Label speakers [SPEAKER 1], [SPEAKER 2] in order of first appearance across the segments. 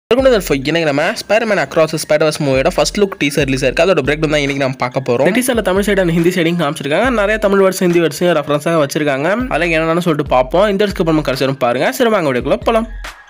[SPEAKER 1] இன்னைக்கு நம்ம Spiderman across spiders மூவியோட ஃபர்ஸ்ட் லுக் டீசர் ரிலீஸ் இருக்கு அதோட பிரேக் தான் இன்னைக்கு நம்ம பார்க்க போறோம் டீசர்ல தமிழ் சைடு அண்ட் ஹிந்தி சைடிங் காமிச்சிருக்காங்க நிறைய தமிழ் வேர்ட்ஸ் ஹிந்தி வேர்ட்ஸையும் ரெஃபரன்ஸாக வச்சிருக்காங்க அதில் என்னென்னு சொல்லிட்டு பார்ப்போம் இந்த வருஷத்துக்கு அப்புறமா கடைசி வரும் பாருங்க சரி வாங்க வீடியோக்குள்ள போலாம்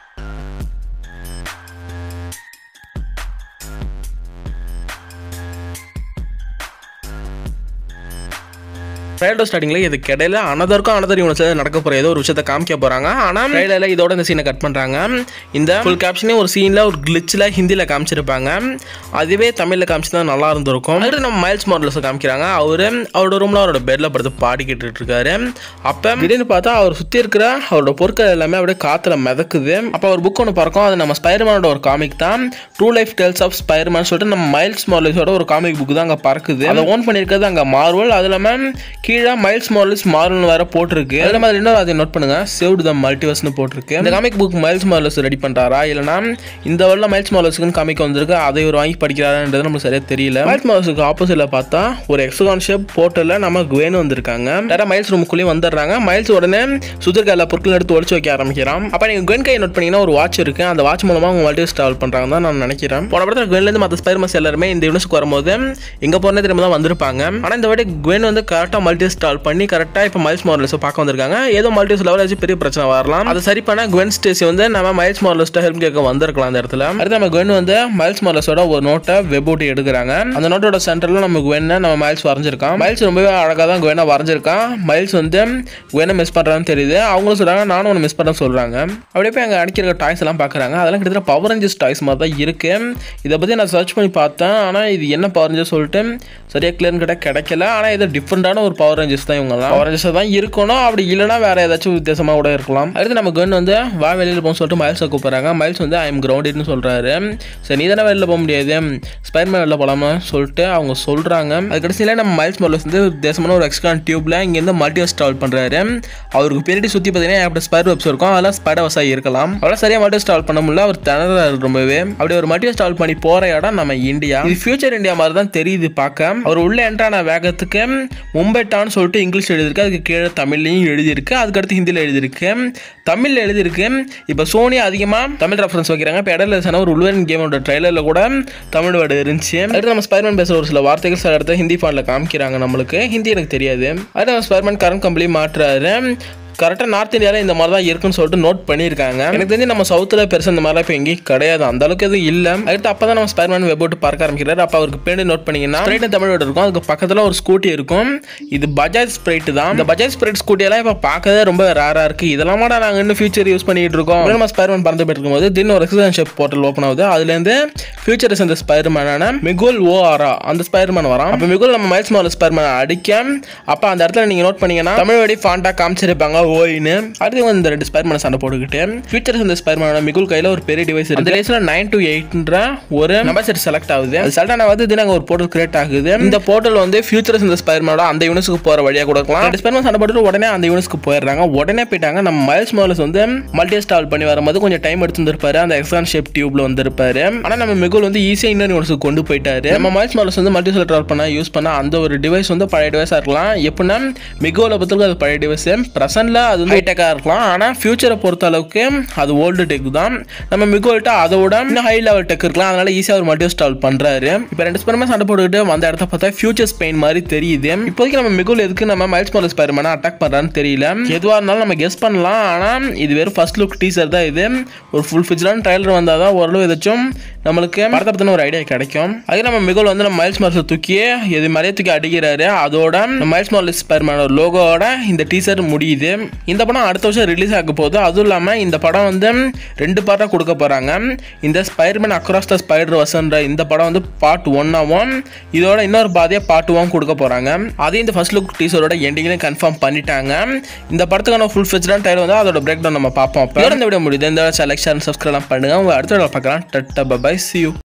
[SPEAKER 1] ட்ரைலர் ஸ்டார்டிங்ல இது கிடையில அனதருக்கும் அனதர் யூனிட்ஸ் நடக்க போற ஏதோ ஒரு விஷயத்தை காமிக்க போறாங்க ஆனா ட்ரைலர்ல இதோட இந்த சீனை கட் பண்றாங்க இந்த ஃபுல் கேப்ஷனே ஒரு சீன்ல ஒரு கிளிச்சில் ஹிந்தில காமிச்சிருப்பாங்க அதுவே தமிழ்ல காமிச்சு நல்லா இருந்திருக்கும் அடுத்து நம்ம மைல்ஸ் மாடல்ஸ் காமிக்கிறாங்க அவரு அவரோட ரூம்ல அவரோட பெட்ல படுத்து பாடிக்கிட்டு இருக்காரு அப்ப திடீர்னு பார்த்தா அவர் சுத்தி இருக்கிற அவரோட பொருட்கள் எல்லாமே அப்படியே காத்துல மிதக்குது அப்ப ஒரு புக் ஒன்று பார்க்கும் அது நம்ம ஸ்பைர்மேனோட ஒரு காமிக் தான் true life tales of Spiderman சொல்லிட்டு நம்ம மைல்ஸ் மாடல்ஸோட ஒரு காமிக் புக் தான் அங்க பறக்குது அதை ஓன் பண்ணியிருக்கிறது அங்க மார்வல் அது இல்லாம கீழே மைல்ஸ் மாடல்ஸ் மார்வல் வேற போட்டிருக்கு அதுல மாதிரி இன்னொரு அதை நோட் பண்ணுங்க சேவ்டு த மல்டிவர்ஸ்னு போட்டிருக்கு இந்த comic book Miles Morales ready பண்றாரா இல்லைனா இந்த வருட மைல்ஸ் மாடல்ஸ்க்கு காமிக் வந்திருக்கு அதை ஒரு வாங்கி படிக்கிறாருன்றது நமக்கு சரியா தெரியல மைல்ஸ் மாடல்ஸுக்கு ஆப்போசிட்ல பார்த்தா ஒரு எக்ஸகான் ஷேப் போர்ட்டல்ல நம்ம குவேன் வந்திருக்காங்க டேரா மைல்ஸ் ரூமுக்குள்ளேயும் வந்துடுறாங்க மைல்ஸ் உடனே சுத்திருக்க எல்லா பொருட்களும் எடுத்து ஒழிச்சு வைக்க ஆரம்பிக்கிறான் அப்ப நீங்க குவென் கை நோட் பண்ணீங்கன்னா ஒரு வாட்ச் இருக்கு அந்த வாட்ச் மூலமா அவங்க மல்டிவர்ஸ் டிராவல் பண்றாங்க தான் நான் நினைக்கிறேன் போன படத்தில் குவென்ல இருந்து மற்ற ஸ்பைர்மஸ் எல்லாருமே இந்த யூனிஸ்க்கு வரும்போது எங்க போறதே திரும்ப தான் வந்திருப்பாங்க ஆனா இந்த வாட்டி குவென் வந்து கரெக்டாக மல்டிவர்ஸ் டிராவல் பண்ணி கரெக்டாக இப்போ மைல்ஸ் மாடல்ஸ் பார்க்க வந்திருக்காங்க ஏதோ மல்டிவர்ஸ் லெவல் வச்சு பெரிய பிரச்சனை வரலாம் அதை சரி பண்ண குவென் ஸ்டேசி வந்து நம்ம மைல்ஸ் மாடல்ஸ்ட்ட ஹெல்ப் கேட்க வந்திருக்கலாம் அந்த இடத்துல அடுத்து நம்ம குவென் வந்து மைல்ஸ் மாடல்ஸோட ஒரு நோட்டை வெப் ஓட்டி எடுக்கிறாங்க அந்த நோட்டோட சென்டர்ல நம்ம குவென்னை நம்ம மைல்ஸ் வரைஞ்சிருக்கான் மைல்ஸ் ரொம்பவே அழகாக தான் குவெனை வரைஞ்சிருக்கான் மைல்ஸ் வந்து குவெனை மிஸ் பண்ணுறான்னு தெரியுது அவங்களும் சொல்றாங்க நானும் ஒன்று மிஸ் பண்ணுறேன்னு சொல்றாங்க அப்படியே போய் அங்கே அடிக்கிற டாய்ஸ் எல்லாம் பார்க்குறாங்க அதெல்லாம் கிட்டத்தட்ட பவர் ரேஞ்சஸ் டாய்ஸ் மாதிரி தான் இருக்கு இதை பற்றி நான் சர்ச் பண்ணி பார்த்தேன் ஆனால் இது என்ன பவர் ரேஞ்சஸ் சொல்லிட்டு சரியா கிளியர்னு கிட்ட கிடைக்கல ஆனால் இது டிஃப்ரெண்டான ஒரு பவர் ரேஞ்சஸ் தான் இவங்கலாம் பவர் ரேஞ்சஸ் தான் இருக்கணும் அப்படி இல்லைனா வேற ஏதாச்சும் வித்தியாசமாக கூட இருக்கலாம் அடுத்து நம்ம கன் வந்து வா வெளியில் போக சொல்லிட்டு மைல்ஸை கூப்பிட்றாங்க மைல்ஸ் வந்து ஐ எம் கிரவுண்டட்னு சொல்கிறாரு சரி நீ தானே வெளியில் போக முடியாது ஸ்பைர்மேன் வெளில போகலாமா சொல்லிட்டு அவங்க சொல்கிறாங்க அது கடைசியில் நம்ம மைல்ஸ் மாடல்ஸ் வந்து வித்தியாசமான ஒரு எக்ஸ்ட்ரான் டியூப்ல இங்கேருந்து மல்டி ஸ்டால் பண்ணுறாரு அவருக்கு பின்னாடி சுற்றி பார்த்தீங்கன்னா அப்படி ஸ்பைர் வெப்ஸ் இருக்கும் அதெல்லாம் ஸ்பைடர் வசாக இருக்கலாம் அவரால் சரியாக மல்டி ஸ்டால் பண்ண முடியல அவர் திணறாரு ரொம்பவே அப்படி ஒரு மல்டி ஸ்டால் பண்ணி போகிற இடம் நம்ம இந்தியா இது ஃபியூச்சர் இந்தியா மாதிரி தான் தெரியுது பார்க்க அவர் உள்ள என்ட்ரான வேகத்துக்கு மும்பை டான்னு சொல்லிட்டு இங்கிலீஷ் எழுதியிருக்கு அதுக்கு கீழே தமிழ்லையும் எழுதியிருக்கு அதுக்கடுத்து ஹிந்தியில் எழுதியிருக்கு தமிழில் எழுதியிருக்கு இப்போ சோனி அதிகமாக தமிழ் ரெஃபரன்ஸ் வைக்கிறாங்க இப்போ இடையில சொன்ன ஒரு உள்வன் கேமோட ட்ரைலரில் கூட தமிழ் வேர்டு இருந்துச்சு அடுத்து நம்ம ஸ்பைர்மேன் பேசுகிற ஒரு சில வார்த்தைகள் சில இடத்துல ஹிந்தி ஃபாண்டில் காமிக்கிறாங்க நம்மளுக்கு ஹிந்தி எனக்கு தெரியாது அடுத்து நம்ம ஸ்பைர்மேன் கரண்ட் கம்பெனி மாற்றுறாரு கரெக்டாக நார்த் இந்தியாவில் இந்த மாதிரி தான் இருக்குன்னு சொல்லிட்டு நோட் பண்ணியிருக்காங்க எனக்கு தெரிஞ்சு நம்ம சவுத்தில் பெருசாக இந்த மாதிரிலாம் இப்போ எங்கேயும் கிடையாது அந்த அளவுக்கு எதுவும் இல்லை அடுத்து அப்போ தான் நம்ம ஸ்பைர்மேன் வெப் போட்டு பார்க்க ஆரம்பிக்கிறாரு அப்போ அவருக்கு பின்னாடி நோட் பண்ணிங்கன்னா ஸ்ப்ரைட் தமிழ் வேர்டு இருக்கும் அதுக்கு பக்கத்தில் ஒரு ஸ்கூட்டி இருக்கும் இது பஜாஜ் ஸ்ப்ரைட் தான் இந்த பஜாஜ் ஸ்ப்ரைட் ஸ்கூட்டியெல்லாம் இப்போ பார்க்கவே ரொம்ப ரேராக இருக்குது இதெல்லாம் கூட நாங்கள் இன்னும் ஃபியூச்சர் யூஸ் பண்ணிட்டு இருக்கோம் நம்ம ஸ்பைர்மேன் பறந்து போயிட்டு இருக்கும்போது திடீர்னு ஒரு எக்ஸிடன்ஷிப் போர்ட்டல் ஓப்பன் ஆகுது அதுலேருந்து ஃபியூச்சர்ஸ் அந்த ஸ்பைர்மேனான மிகுல் ஓ ஆரா அந்த ஸ்பைர்மேன் வரான் அப்போ மிகுல் நம்ம மைல்ஸ் மாடல் ஸ்பைர்மேன் அடிக்க அப்போ அந்த இடத்துல நீங்கள் நோட் பண்ணீங்கன்னா தமிழ் வழி ஃபாண்டாக காமிச்சிருப்பாங்க ஓயின்னு அடுத்து வந்து இந்த ரெண்டு ஸ்பைர்மேனை சண்டை போட்டுக்கிட்டு ஃபியூச்சர்ஸ் இந்த ஸ்பைர்மேனோட மிகுல் கையில் ஒரு பெரிய டிவைஸ் இருக்கு அந்த டிவைஸில் நைன் டு எயிட்ன்ற ஒரு நம்பர் செட் செலக்ட் ஆகுது அது செலக்ட் ஆன வந்து தினம் ஒரு போர்ட்டல் கிரியேட் ஆகுது இந்த போர்ட்டல் வந்து ஃபியூச்சர்ஸ் இந்த ஸ்பைர்மேனோட அந்த யூனிஸ்க்கு போகிற வழியாக கொடுக்கலாம் ரெண்டு ஸ்பைர்மேன் சண்டை போட்டு உடனே அந்த யூனிஸ்க்கு போயிடுறாங்க உடனே போயிட்டாங்க நம்ம மைல்ஸ் மாடல்ஸ் வந்து மல்டி ஸ்டால் பண்ணி வரும்போது கொஞ்சம் டைம் எடுத்து வந்திருப்பாரு அந்த எக்ஸான் ஷேப் டியூப்ல வந்திருப்பாரு ஆனால் நம்ம மிகுல் வந்து ஈஸியாக இன்னொரு யூனிஸ்க்கு கொண்டு போயிட்டாரு நம்ம மைல்ஸ் மாடல்ஸ் வந்து மல்டி ஸ்டால் பண்ண யூஸ் பண்ண அந்த ஒரு டிவைஸ் வந்து பழைய டிவைஸாக இருக்கலாம் எப்படின்னா மிகுவில் பொறுத்தவரைக்கும் அது பழைய டிவைஸ் ப்ரெசென்ட்ல அது வந்து ஹைடெக்காக இருக்கலாம் ஆனால் ஃபியூச்சரை பொறுத்த அளவுக்கு அது ஓல்டு டெக் தான் நம்ம மிகோல்ட்ட அதோட இன்னும் ஹை லெவல் டெக் இருக்கலாம் அதனால ஈஸியாக ஒரு மல்டி ஸ்டால் பண்ணுறாரு இப்போ ரெண்டு ஸ்பெருமே சண்டை போட்டுக்கிட்டு வந்த இடத்த பார்த்தா ஃபியூச்சர் ஸ்பெயின் மாதிரி தெரியுது இப்போதைக்கு நம்ம மிகுல் எதுக்கு நம்ம மைல்ஸ் மாடல் ஸ்பைர்மேனை அட்டாக் பண்ணுறான்னு தெரியல எதுவாக இருந்தாலும் நம்ம கெஸ் பண்ணலாம் ஆனால் இது வெறும் ஃபர்ஸ்ட் லுக் டீசர் தான் இது ஒரு ஃபுல் ஃபிஜரான ட்ரைலர் வந்தால் தான் ஓரளவு ஏதாச்சும் நம்மளுக்கு படத்தை பற்றின ஒரு ஐடியா கிடைக்கும் அதுக்கு நம்ம மிகுல் வந்து நம்ம மைல்ஸ் மாடல் தூக்கி எது மாதிரியே தூக்கி அடிக்கிறாரு அதோட மைல்ஸ் மாடல் ஸ்பைர்மேனோட லோகோட இந்த டீசர் முடியுது இந்த படம் அடுத்த வருஷம் ரிலீஸ் ஆக போகுது அதுவும் இல்லாமல் இந்த படம் வந்து ரெண்டு பார்ட்டாக கொடுக்க போகிறாங்க இந்த ஸ்பைர்மேன் அக்ராஸ் த ஸ்பைடர் வசன்ற இந்த படம் வந்து பார்ட் ஒன்னாகவும் இதோட இன்னொரு பாதியாக பார்ட் டூவாகவும் கொடுக்க போகிறாங்க அதையும் இந்த ஃபர்ஸ்ட் லுக் டீசரோட எண்டிங்லையும் கன்ஃபார்ம் பண்ணிட்டாங்க இந்த படத்துக்கான ஃபுல் ஃபெச்சரான டைம் வந்து அதோட பிரேக் டவுன் நம்ம பார்ப்போம் அப்போ இந்த வீடியோ முடியுது இந்த செலக்ஷன் சப்ஸ்கிரைப் பண்ணுங்க உங்க அடுத்த வீடியோ பார்க்கலாம் டட்டா பபாய் சி யூ